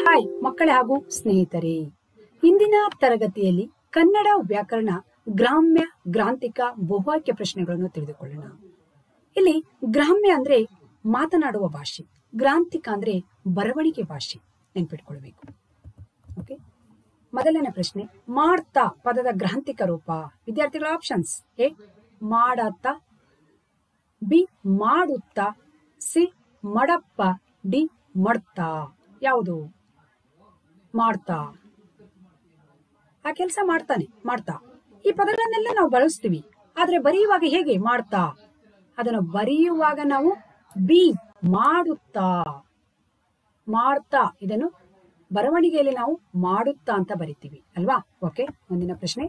hi ಮಕ್ಕಳೇ ಹಾಗೂ ಸ್ನೇಹಿತರೆ ಇಂದಿನ ತರಗತಿಯಲ್ಲಿ ಕನ್ನಡ ವ್ಯಾಕರಣ ಗ್ರಾಮ್ಯ ಗ್ರಾಂಥಿಕ ಬಹುವಾಕ್ಯ ಪ್ರಶ್ನೆಗಳನ್ನು ತಿಳಿದುಕೊಳ್ಳೋಣ ಇಲ್ಲಿ ಗ್ರಾಮ್ಯ ಅಂದ್ರೆ ಮಾತನಾಡುವ ಭಾಷೆ ಗ್ರಾಂಥಿಕ ಅಂದ್ರೆ ಬರವಣಿಗೆ ಭಾಷೆ ನೆನ್ಪಿಟ್ಕೊಳ್ಬೇಕು ಓಕೆ ಮೊದಲನೇ ಪ್ರಶ್ನೆ ಮಾಡ್ತಾ ಪದದ ಗ್ರಾಂಥಿಕ ರೂಪ ವಿದ್ಯಾರ್ಥಿಗಳ ಆಪ್ಷನ್ಸ್ ಎ ಮಾಡತ್ತ ಬಿ ಮಾಡುತ್ತಾ ಸಿ ಮಡಪ್ಪ ಡಿ ಮಡ್ತಾ ಯಾವುದು ಮಾಡ್ತಾ ಆ ಕೆಲಸ ಮಾಡ್ತಾನೆ ಮಾಡ್ತಾ ಈ ಪದಗಳನ್ನೆಲ್ಲ ನಾವು ಬಳಸ್ತೀವಿ ಆದ್ರೆ ಬರೆಯುವಾಗ ಹೇಗೆ ಮಾಡ್ತಾ ಅದನ್ನು ಬರೆಯುವಾಗ ನಾವು ಬಿ ಮಾಡುತ್ತಾ ಮಾಡ್ತಾ ಇದನ್ನು ಬರವಣಿಗೆಯಲ್ಲಿ ನಾವು ಮಾಡುತ್ತಾ ಅಂತ ಬರಿತೀವಿ ಅಲ್ವಾ ಓಕೆ ಮುಂದಿನ ಪ್ರಶ್ನೆ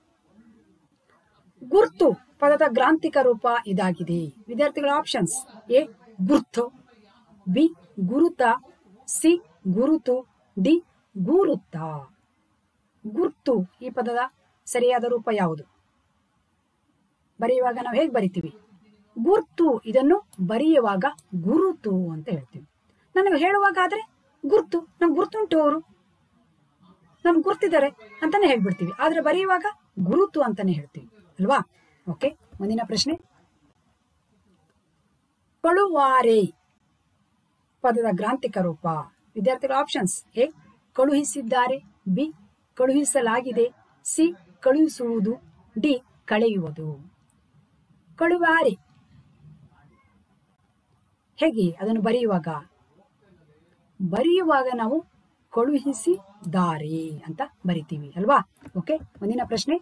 ಗುರ್ತು ಪದದ ಗ್ರಾಂಥಿಕ ರೂಪ ಇದಾಗಿದೆ ವಿದ್ಯಾರ್ಥಿಗಳ ಆಪ್ಷನ್ಸ್ ಎ ಗುರ್ತು ಬಿ ಗುರುತ ಸಿ ಗುರುತು ಡಿ ಗುರುತ ಗುರ್ತು ಈ ಪದದ ಸರಿಯಾದ ರೂಪ ಯಾವುದು ಬರೆಯುವಾಗ ನಾವು ಹೇಗೆ ಬರಿತೀವಿ ಗುರ್ತು ಇದನ್ನು ಬರೆಯುವಾಗ ಗುರುತು ಅಂತ ಹೇಳ್ತೀವಿ ನನಗೆ ಹೇಳುವಾಗ ಆದ್ರೆ ಗುರ್ತು ನಮ್ಗೆ ಗುರ್ತುಂಟು ಅವರು ನಮ್ಗೆ ಗುರ್ತಿದ್ದಾರೆ ಅಂತಾನೆ ಹೇಳ್ಬಿಡ್ತೀವಿ ಆದ್ರೆ ಬರೆಯುವಾಗ ಗುರುತು ಅಂತಾನೆ ಹೇಳ್ತೀವಿ ಅಲ್ವಾ ಓಕೆ ಮುಂದಿನ ಪ್ರಶ್ನೆ ಕಳುವಾರೆ ಪದದ ಗ್ರಾಂಥಿಕ ರೂಪ ವಿದ್ಯಾರ್ಥಿಗಳ ಆಪ್ಷನ್ಸ್ ಎ ಕಳುಹಿಸಿದ್ದಾರೆ ಬಿ ಕಳುಹಿಸಲಾಗಿದೆ ಸಿ ಕಳುಹಿಸುವುದು ಡಿ ಕಳೆಯುವುದು ಕಳುವಾರೆ ಹೇಗೆ ಅದನ್ನು ಬರೆಯುವಾಗ ಬರೆಯುವಾಗ ನಾವು ಕಳುಹಿಸಿದ್ದಾರೆ ಅಂತ ಬರಿತೀವಿ ಅಲ್ವಾ ಓಕೆ ಮುಂದಿನ ಪ್ರಶ್ನೆ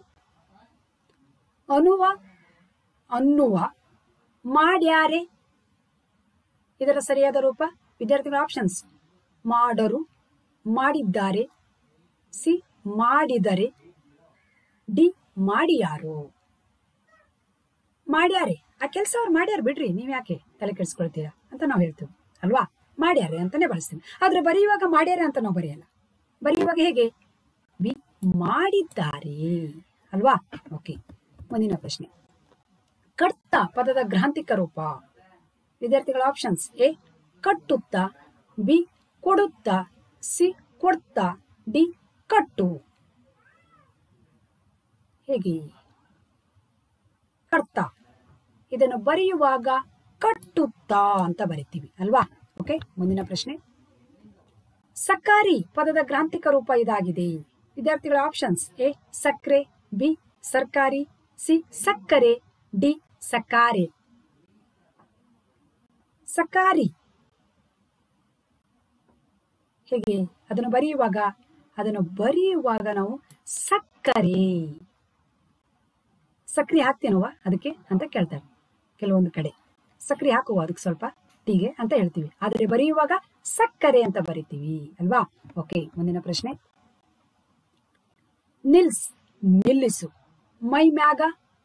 ಅನುವ ಅನ್ನುವ ಮಾಡ್ಯಾರೆ ಇದರ ಸರಿಯಾದ ರೂಪ ವಿದ್ಯಾರ್ಥಿಗಳ ಆಪ್ಷನ್ಸ್ ಮಾಡರು ಮಾಡಿದ್ದಾರೆ ಸಿ ಮಾಡಿದರೆ ಡಿ ಮಾಡಿಯಾರು ಮಾಡ್ಯಾರೆ ಆ ಕೆಲಸ ಅವ್ರು ಮಾಡ್ಯಾರ ಬಿಡ್ರಿ ನೀವ್ ಯಾಕೆ ತಲೆ ಕೆಡಿಸ್ಕೊಳ್ತೀರಾ ಅಂತ ನಾವು ಹೇಳ್ತೀವಿ ಅಲ್ವಾ ಮಾಡ್ಯಾರೆ ಅಂತಾನೆ ಬಳಸ್ತೀವಿ ಆದ್ರೆ ಬರೆಯುವಾಗ ಮಾಡ್ಯಾರೆ ಅಂತ ನಾವು ಬರೆಯಲ್ಲ ಬರೆಯುವಾಗ ಹೇಗೆ ಬಿ ಮಾಡಿದ್ದಾರೆ ಅಲ್ವಾ ಓಕೆ ಮುಂದಿನ ಪ್ರಶ್ನೆ ಕಟ್ತ ಪದದ ಗ್ರಾಂಥಿಕ ರೂಪ ವಿದ್ಯಾರ್ಥಿಗಳ ಆಪ್ಷನ್ಸ್ ಎ ಕಟ್ಟುತ್ತಾ ಬಿ ಕೊಡುತ್ತಾ ಸಿ ಕೊಡ್ತಾ ಡಿ ಕಟ್ಟು ಹೇಗೆ ಕರ್ತ ಇದನ್ನು ಬರೆಯುವಾಗ ಕಟ್ಟುತ್ತಾ ಅಂತ ಬರಿತೀವಿ ಅಲ್ವಾ ಓಕೆ ಮುಂದಿನ ಪ್ರಶ್ನೆ ಸಕಾರಿ ಪದದ ಗ್ರಾಂಥಿಕ ರೂಪ ಇದಾಗಿದೆ ವಿದ್ಯಾರ್ಥಿಗಳ ಆಪ್ಷನ್ಸ್ ಎ ಸಕ್ರೆ ಬಿ ಸರ್ಕಾರಿ ಸಿ ಸಕ್ಕರೆ ಡಿ ಸಕಾರೆ ಸಕಾರಿ ಹೇಗೆ ಅದನ್ನು ಬರೆಯುವಾಗ ಅದನ್ನು ಬರೆಯುವಾಗ ನಾವು ಸಕ್ಕರೆ ಸಕ್ರೆ ಹಾಕ್ತೇನವ ಅದಕ್ಕೆ ಅಂತ ಕೇಳ್ತಾರೆ ಕೆಲವೊಂದು ಕಡೆ ಸಕ್ರೆ ಹಾಕುವ ಅದಕ್ಕೆ ಸ್ವಲ್ಪ ಟೀಗೆ ಅಂತ ಹೇಳ್ತೀವಿ ಆದರೆ ಬರೆಯುವಾಗ ಸಕ್ಕರೆ ಅಂತ ಬರಿತೀವಿ ಅಲ್ವಾ ಓಕೆ ಮುಂದಿನ ಪ್ರಶ್ನೆ ನಿಲ್ಸ್ ನಿಲ್ಲಿಸು ಮೈ ಮ್ಯಾಗ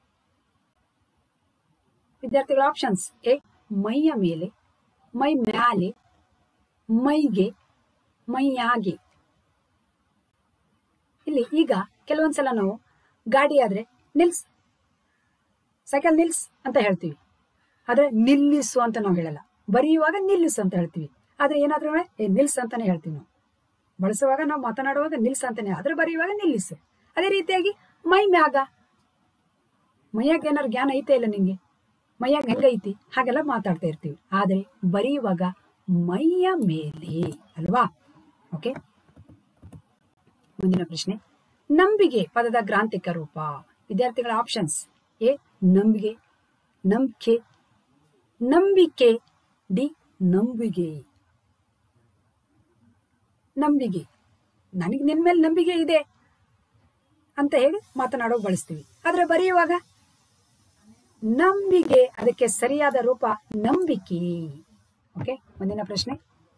ವಿದ್ಯಾರ್ಥಿಗಳ ಆಪ್ಷನ್ಸ್ ಎ ಮೈಯ ಮೇಲೆ ಮೈ ಮ್ಯಾಲೆ ಮೈಗೆ ಮೈಯಾಗೆ ಇಲ್ಲಿ ಈಗ ಕೆಲವೊಂದ್ಸಲ ನಾವು ಗಾಡಿ ಆದ್ರೆ ನಿಲ್ಸ್ ಸೈಕಲ್ ನಿಲ್ಸ್ ಅಂತ ಹೇಳ್ತೀವಿ ಆದ್ರೆ ನಿಲ್ಲಿಸು ಅಂತ ನಾವು ಹೇಳಲ್ಲ ಬರೆಯುವಾಗ ನಿಲ್ಲಿಸು ಅಂತ ಹೇಳ್ತೀವಿ ಆದ್ರೆ ಏನಾದ್ರೂ ಏ ನಿಲ್ಸ್ ಅಂತಾನೆ ಹೇಳ್ತೀವಿ ನಾವು ಬಳಸುವಾಗ ನಾವು ಮಾತನಾಡುವಾಗ ನಿಲ್ಸ್ ಅಂತಾನೆ ಆದ್ರೆ ಬರೆಯುವಾಗ ನಿಲ್ಲಿಸು ಅದೇ ರೀತಿಯಾಗಿ ಮೈ ಮ್ಯಾಗ ಮೈಯಾಗ ಏನಾರು ಜ್ಞಾನ ಐತೆ ಇಲ್ಲ ನಿಂಗೆ ಮೈಯಾಗ ಹೆಂಗೈತಿ ಹಾಗೆಲ್ಲ ಮಾತಾಡ್ತಾ ಇರ್ತೀವಿ ಆದ್ರೆ ಬರೆಯುವಾಗ ಮೈಯ ಮೇಲೆ ಅಲ್ವಾ ಓಕೆ ಮುಂದಿನ ಪ್ರಶ್ನೆ ನಂಬಿಗೆ ಪದದ ಗ್ರಾಂಥಿಕ ರೂಪ ವಿದ್ಯಾರ್ಥಿಗಳ ಆಪ್ಷನ್ಸ್ ಎ ನಂಬಿಗೆ ನಂಬಿಕೆ ನಂಬಿಕೆ ಡಿ ನಂಬಿಗೆ ನಂಬಿಗೆ ನನಗೆ ನಿನ್ ಮೇಲೆ ನಂಬಿಕೆ ಇದೆ ಅಂತ ಹೇಳಿ ಮಾತನಾಡೋಕೆ ಬಳಸ್ತೀವಿ ಆದ್ರೆ ಬರೆಯುವಾಗ ನಂಬಿಕೆ ಅದಕ್ಕೆ ಸರಿಯಾದ ರೂಪ ನಂಬಿಕೆ ಓಕೆ ಮುಂದಿನ ಪ್ರಶ್ನೆ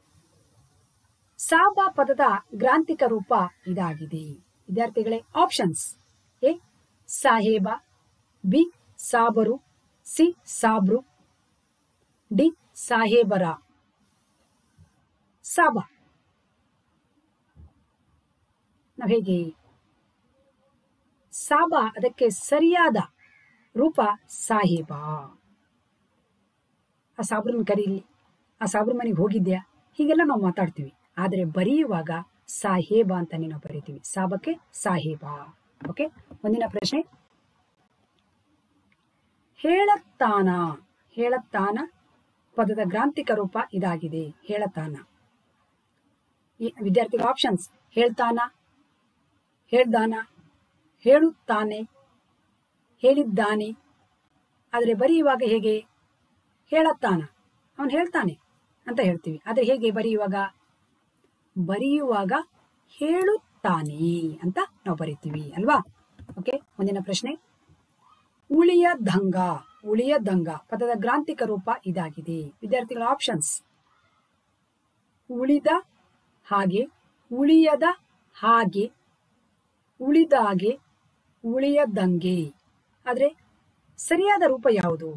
ಸಾಬ ಪದದ ಗ್ರಾಂಥಿಕ ರೂಪ ಇದಾಗಿದೆ ವಿದ್ಯಾರ್ಥಿಗಳೇ ಆಪ್ಷನ್ಸ್ ಎ ಸಾಹೇಬ ಬಿ ಸಾಬರು ಸಿ ಸಾಬ್ರು ಡಿ ಸಾಹೇಬರ ಸಾಬ ನಾವು ಹೇಗೆ ಸಾಬ ಅದಕ್ಕೆ ಸರಿಯಾದ ರೂಪ ಸಾಹೇಬ ಆ ಸಾಬ್ರನ್ ಕರೀಲಿ ಆ ಸಾಬ್ರ ಮನೆಗೆ ಹೋಗಿದ್ಯಾ ಹೀಗೆಲ್ಲ ನಾವು ಮಾತಾಡ್ತೀವಿ ಆದರೆ ಬರೆಯುವಾಗ ಸಾಹೇಬ ಅಂತಾನೆ ನಾವು ಬರಿತೀವಿ ಸಾಬಕ್ಕೆ ಸಾಹೇಬ ಓಕೆ ಮುಂದಿನ ಪ್ರಶ್ನೆ ಹೇಳತ್ತಾನ ಹೇಳತ್ತಾನ ಪದದ ಗ್ರಾಂಥಿಕ ರೂಪ ಇದಾಗಿದೆ ಹೇಳತಾನ ಈ ವಿದ್ಯಾರ್ಥಿಗಳ ಆಪ್ಷನ್ಸ್ ಹೇಳ್ತಾನ ಹೇಳ್ದಾನ ಹೇಳುತ್ತಾನೆ ಹೇಳಿದ್ದಾನೆ ಆದರೆ ಬರೆಯುವಾಗ ಹೇಗೆ ಹೇಳತ್ತಾನ ಅವನು ಹೇಳ್ತಾನೆ ಅಂತ ಹೇಳ್ತೀವಿ ಆದರೆ ಹೇಗೆ ಬರೆಯುವಾಗ ಬರೆಯುವಾಗ ಹೇಳುತ್ತಾನೆ ಅಂತ ನಾವು ಬರಿತೀವಿ ಅಲ್ವಾ ಓಕೆ ಮುಂದಿನ ಪ್ರಶ್ನೆ ಉಳಿಯ ದಂಗ ಉಳಿಯ ದಂಗ ಪದದ ಗ್ರಾಂಥಿಕ ರೂಪ ಇದಾಗಿದೆ ವಿದ್ಯಾರ್ಥಿಗಳ ಆಪ್ಷನ್ಸ್ ಉಳಿದ ಹಾಗೆ ಉಳಿಯದ ಹಾಗೆ ಉಳಿದಾಗೆ ಉಳಿಯದಂಗೆ ಆದರೆ ಸರಿಯಾದ ರೂಪ ಯಾವುದು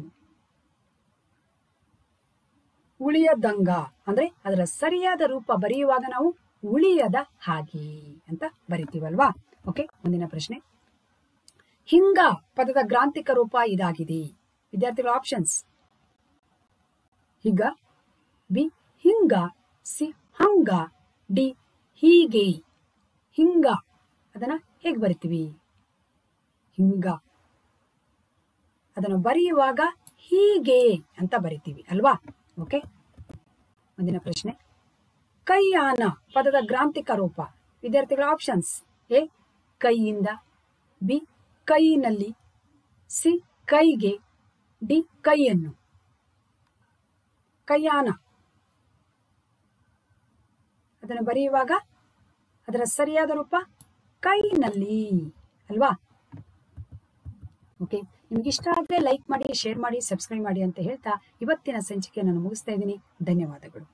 ಉಳಿಯದಂಗ ಅಂದ್ರೆ ಅದರ ಸರಿಯಾದ ರೂಪ ಬರೆಯುವಾಗ ನಾವು ಉಳಿಯದ ಹಾಗೆ ಅಂತ ಬರಿತೀವಲ್ವಾ ಓಕೆ ಮುಂದಿನ ಪ್ರಶ್ನೆ ಹಿಂಗ ಪದದ ಗ್ರಾಂಥಿಕ ರೂಪ ಇದಾಗಿದೆ ವಿದ್ಯಾರ್ಥಿಗಳ ಆಪ್ಷನ್ಸ್ ಹಿಗ ಬಿ ಹಿಂಗ ಸಿ ಹಂಗ ಡಿ ಹೀಗೆ ಹಿಂಗ ಅದನ್ನ ಹೇಗೆ ಬರಿತೀವಿ ಹಿಂಗ ಅದನ್ನು ಬರೆಯುವಾಗ ಹೀಗೆ ಅಂತ ಬರಿತೀವಿ ಅಲ್ವಾ ಓಕೆ ಮುಂದಿನ ಪ್ರಶ್ನೆ ಕೈಯಾನ ಪದದ ಗ್ರಾಂಥಿಕ ರೂಪ ವಿದ್ಯಾರ್ಥಿಗಳ ಆಪ್ಷನ್ಸ್ ಎ ಕೈಯಿಂದ ಬಿ ಕೈನಲ್ಲಿ ಸಿ ಕೈಗೆ ಡಿ ಕೈಯನ್ನು ಕೈಯಾನ ಅದನ್ನು ಬರೆಯುವಾಗ ಅದರ ಸರಿಯಾದ ರೂಪ ಕೈನಲ್ಲಿ ಅಲ್ವಾ ಓಕೆ ನಿಮ್ಗೆ ಇಷ್ಟ ಆದರೆ ಲೈಕ್ ಮಾಡಿ ಶೇರ್ ಮಾಡಿ ಸಬ್ಸ್ಕ್ರೈಬ್ ಮಾಡಿ ಅಂತ ಹೇಳ್ತಾ ಇವತ್ತಿನ ಸಂಚಿಕೆ ನಾನು ಮುಗಿಸ್ತಾ ಇದ್ದೀನಿ ಧನ್ಯವಾದಗಳು